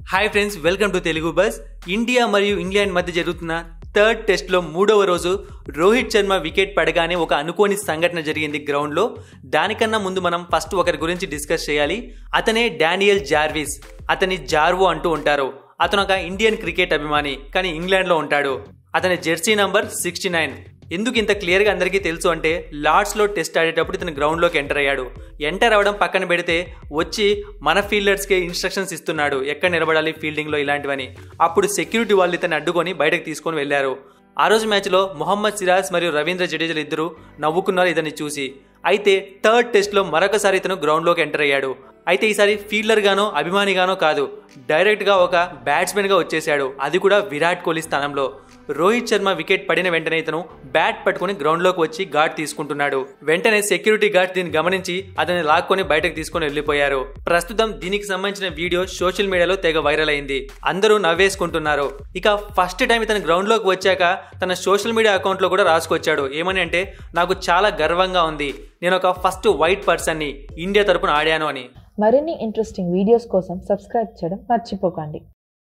hi friends welcome to Telugu buzz India మరియు England మధ్య జరుగుతున్న థర్డ్ టెస్ట్లో మూడవ రోజు రోహిత్ శర్మ వికెట్ పడగానే ఒక అనుకోని సంఘటన జరిగింది గ్రౌండ్లో దానికన్నా ముందు మనం ఫస్ట్ ఒకరి గురించి డిస్కస్ చేయాలి అతనే డానియల్ జార్విస్ అతని జార్వో అంటూ ఉంటారు అతను ఒక ఇండియన్ క్రికెట్ అభిమాని కానీ ఇంగ్లాండ్లో ఉంటాడు అతని జెర్సీ నంబర్ సిక్స్టీ నైన్ ఎందుకు ఇంత క్లియర్గా అందరికీ తెలుసు అంటే లార్డ్స్లో టెస్ట్ ఆడేటప్పుడు ఇతను గ్రౌండ్లోకి ఎంటర్ అయ్యాడు ఎంటర్ అవ్వడం పక్కన పెడితే వచ్చి మన ఫీల్డర్స్కి ఇన్స్ట్రక్షన్స్ ఇస్తున్నాడు ఎక్కడ నిలబడాలి ఫీల్డింగ్లో ఇలాంటివని అప్పుడు సెక్యూరిటీ వాళ్ళు ఇతను అడ్డుకొని బయటకు తీసుకొని వెళ్ళారు ఆ రోజు మ్యాచ్లో మొహమ్మద్ సిరాజ్ మరియు రవీంద్ర జడేజాలు ఇద్దరు నవ్వుకున్నారు ఇతన్ని చూసి అయితే థర్డ్ టెస్ట్లో మరొకసారి ఇతను గ్రౌండ్లోకి ఎంటర్ అయ్యాడు అయితే ఈసారి ఫీల్డర్ గానో అభిమానిగానో కాదు డైరెక్ట్గా ఒక బ్యాట్స్మెన్గా వచ్చేసాడు అది కూడా విరాట్ కోహ్లీ స్థానంలో రోహిత్ శర్మ వికెట్ పడిన వెంటనే ఇతను బ్యాట్ పట్టుకుని గ్రౌండ్లోకి వచ్చి గార్డ్ తీసుకుంటున్నాడు వెంటనే సెక్యూరిటీ గార్డ్ దీన్ని గమనించి అతన్ని లాక్కొని బయటకు తీసుకొని వెళ్ళిపోయారు ప్రస్తుతం దీనికి సంబంధించిన వీడియో సోషల్ మీడియాలో తెగ వైరల్ అయింది అందరూ నవ్వేసుకుంటున్నారు ఇక ఫస్ట్ టైం ఇతను గ్రౌండ్లోకి వచ్చాక తన సోషల్ మీడియా అకౌంట్లో కూడా రాసుకొచ్చాడు ఏమని అంటే నాకు చాలా గర్వంగా ఉంది నేను ఒక ఫస్ట్ వైట్ పర్సన్ని ఇండియా తరపున ఆడాను అని మరిన్ని ఇంట్రెస్టింగ్ వీడియోస్ కోసం సబ్స్క్రైబ్ చేయడం మర్చిపోకండి